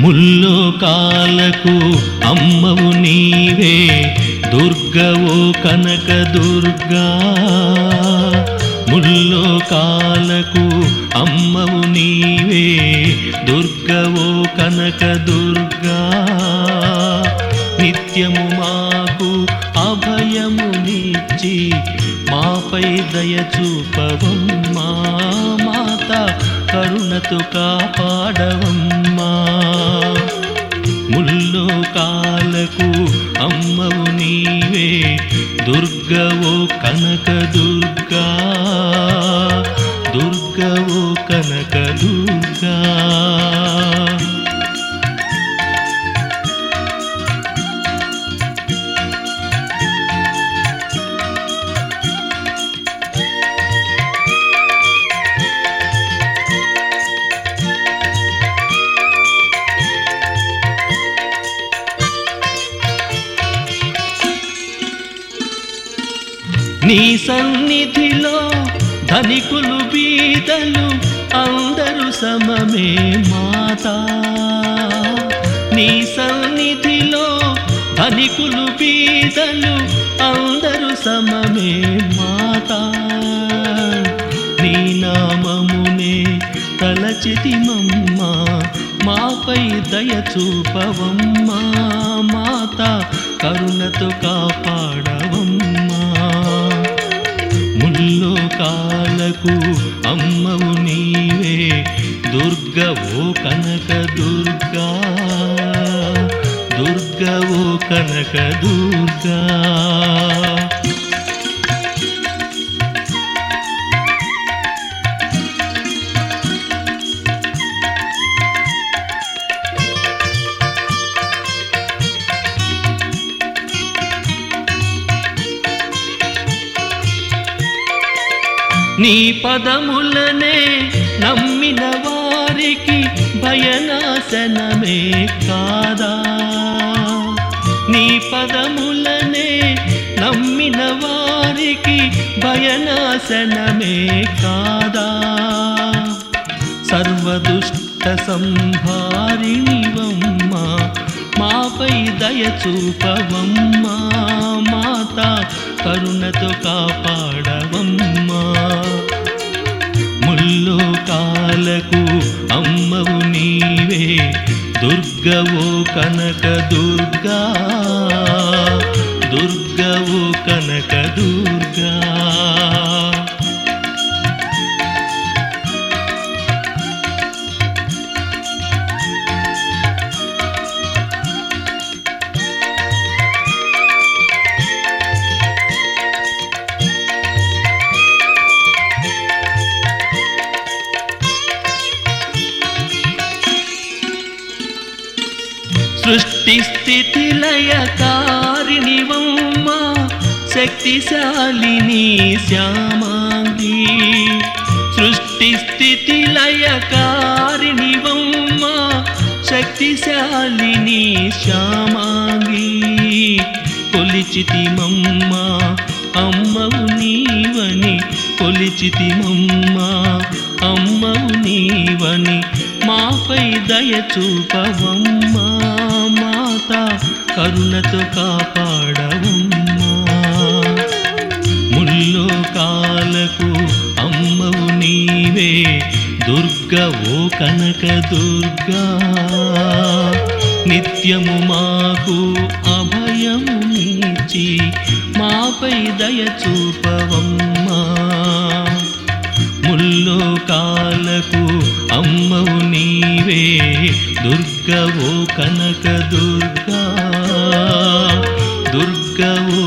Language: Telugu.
ముల్లోకాలకు అమ్మవు నీవే దుర్గవో కనక దుర్గా ముల్లోకాలకు అమ్మవు నీవే దుర్గవో కనక దుర్గా నిత్యము మాకు అభయమునిచ్చి మాపై దయ చూపవమ్మా మాత కరుణతో కాపాడవమ్మా ముల్లోకాలకు అమ్మవు నీవే దుర్గవో కనక దుర్గా దుర్గవో కనక దుర్గా నీ సన్నిధిలో ధనికులు బీదలు అందరూ సమమే మాత నీ సన్నిధిలో ధనికులు బీదలు అందరూ సమమే మాత నీ నామమునే తలచితిమమ్మా మాపై దయ చూపవమ్మా మాత కరుణతో కాపాడవమ్మా ముల్లోకాలకు అమ్మవు నీవే దుర్గవో కనక దుర్గా దుర్గవో కనక దుర్గా నీ పదములనే నమ్మిన వారికి భయనాశనమే కాదా నీ పదములనే నమ్మిన వారికి భయనాశనమే కాదా సర్వదుష్ట సంహారిణివమ్మా మాపై దయ చూపవమ్మా మాత కరుణతో కాపాడవమ్మా ముల్లోకాలకు అమ్మవు నీవే దుర్గవో కనక దుర్గా దుర్గవో కనక దుర్గా సృష్టి స్థితి లయకారిణివమ్మ శక్తిశాలిని శ్యామాంగి సృష్టి స్థితి లయకారిణివమ్మ శక్తిశాలిని శ్యామాంగి కొలిచితిమమ్మ అమ్మవు నీవని కొలిచితిమమ్మ అమ్మవు నీవని మాపై దయ చూపవమ్మా మాత కరుణతో కాపాడవమ్మా ముల్లోకాలకు అమ్మవు నీవే దుర్గవో కనక దుర్గా నిత్యము మాకు అభయము నీచి మాపై దయ చూపవమ్మా ముల్లోకాలకు అమ్మవు నీవే దుర్గవో కనక దుర్గా దుర్గవో